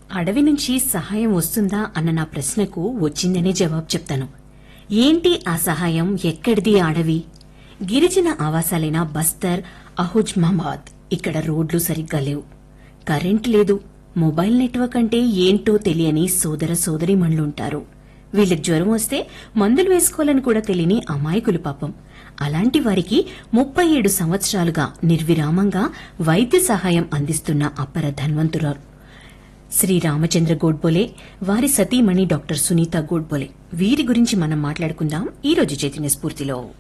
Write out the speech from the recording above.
అడవి నుంచి సహాయం వస్తుందా అన్న నా ప్రశ్నకు వచ్చిందనే జవాబు చెప్తాను ఏంటి ఆ సహాయం ఎక్కడిది ఆ అడవి గిరిజన ఆవాసాలైన బస్తర్ అహుజ్మాబాద్ ఇక్కడ రోడ్లు సరిగ్గా లేవు కరెంట్ లేదు మొబైల్ నెట్వర్క్ అంటే ఏంటో తెలియని సోదర సోదరిమణులుంటారు వీళ్ళకి జ్వరం వస్తే మందులు వేసుకోవాలని కూడా తెలియని అమాయకులు పాపం అలాంటి వారికి ముప్పై ఏడు సంవత్సరాలుగా నిర్విరామంగా వైద్య సహాయం అందిస్తున్న అపర ధన్వంతురాలు శ్రీ రామచంద్ర గోడ్బోలే వారి సతీమణి డాక్టర్ సునీత గోడ్బోలే వీరి గురించి మనం మాట్లాడుకుందాం ఈ రోజు చైతన్య స్ఫూర్తిలో